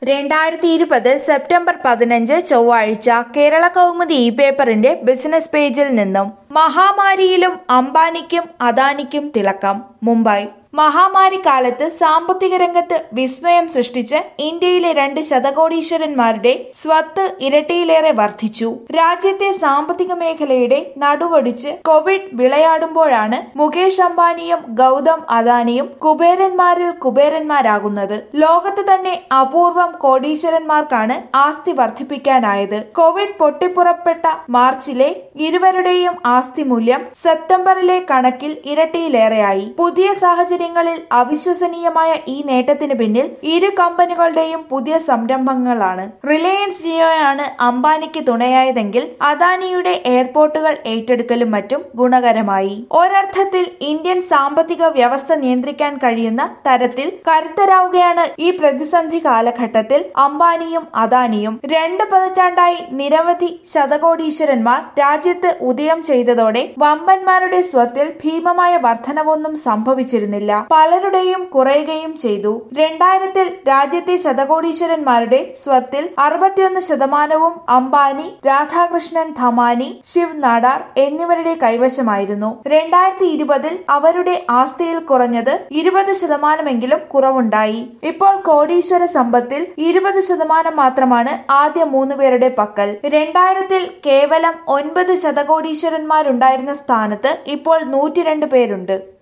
രണ്ടായിരത്തി ഇരുപത് സെപ്റ്റംബർ പതിനഞ്ച് ചൊവ്വാഴ്ച കേരള കൗമുദി ഇ പേപ്പറിന്റെ ബിസിനസ് പേജിൽ നിന്നും മഹാമാരിയിലും അംബാനിക്കും അദാനിക്കും തിളക്കം മുംബൈ മഹാമാരി കാലത്ത് സാമ്പത്തിക രംഗത്ത് വിസ്മയം സൃഷ്ടിച്ച് ഇന്ത്യയിലെ രണ്ട് ശതകോടീശ്വരന്മാരുടെ സ്വത്ത് ഇരട്ടിയിലേറെ വർദ്ധിച്ചു രാജ്യത്തെ സാമ്പത്തിക മേഖലയുടെ നടുവൊടിച്ച് കോവിഡ് വിളയാടുമ്പോഴാണ് മുകേഷ് അംബാനിയും ഗൗതം അദാനിയും കുബേരന്മാരിൽ കുബേരന്മാരാകുന്നത് ലോകത്ത് തന്നെ അപൂർവം കോടീശ്വരന്മാർക്കാണ് ആസ്തി വർദ്ധിപ്പിക്കാനായത് കോവിഡ് പൊട്ടിപ്പുറപ്പെട്ട മാർച്ചിലെ ഇരുവരുടെയും ആസ്തി മൂല്യം സെപ്റ്റംബറിലെ കണക്കിൽ ഇരട്ടിയിലേറെയായി പുതിയ സാഹചര്യങ്ങളിൽ അവിശ്വസനീയമായ ഈ നേട്ടത്തിന് പിന്നിൽ ഇരു കമ്പനികളുടെയും പുതിയ സംരംഭങ്ങളാണ് റിലയൻസ് ജിയോയാണ് അംബാനിക്ക് തുണയായതെങ്കിൽ അദാനിയുടെ എയർപോർട്ടുകൾ ഏറ്റെടുക്കലും മറ്റും ഗുണകരമായി ഒരർത്ഥത്തിൽ ഇന്ത്യൻ സാമ്പത്തിക വ്യവസ്ഥ നിയന്ത്രിക്കാൻ കഴിയുന്ന തരത്തിൽ കരുത്തരാവുകയാണ് ഈ പ്രതിസന്ധി കാലഘട്ടത്തിൽ അംബാനിയും അദാനിയും രണ്ട് പതിറ്റാണ്ടായി നിരവധി ശതകോടീശ്വരന്മാർ രാജ്യത്ത് ഉദയം ചെയ്തതോടെ വമ്പന്മാരുടെ സ്വത്തിൽ ഭീമമായ വർധനവൊന്നും സംഭവിച്ചിരുന്നില്ല പലരുടെയും കുറയുകയും ചെയ്തു രണ്ടായിരത്തിൽ രാജ്യത്തെ ശതകോടീശ്വരന്മാരുടെ സ്വത്തിൽ അറുപത്തിയൊന്ന് ശതമാനവും അംബാനി രാധാകൃഷ്ണൻ ധമാനി ശിവ് നാടാർ എന്നിവരുടെ കൈവശമായിരുന്നു രണ്ടായിരത്തി ഇരുപതിൽ അവരുടെ ആസ്തിയിൽ കുറഞ്ഞത് ഇരുപത് ശതമാനമെങ്കിലും കുറവുണ്ടായി ഇപ്പോൾ കോടീശ്വര സമ്പത്തിൽ ഇരുപത് ശതമാനം മാത്രമാണ് ആദ്യ മൂന്ന് പേരുടെ പക്കൽ രണ്ടായിരത്തിൽ കേവലം ഒൻപത് ശതകോടീശ്വരന്മാരുണ്ടായിരുന്ന സ്ഥാനത്ത് ഇപ്പോൾ നൂറ്റിരണ്ട് പേരുണ്ട്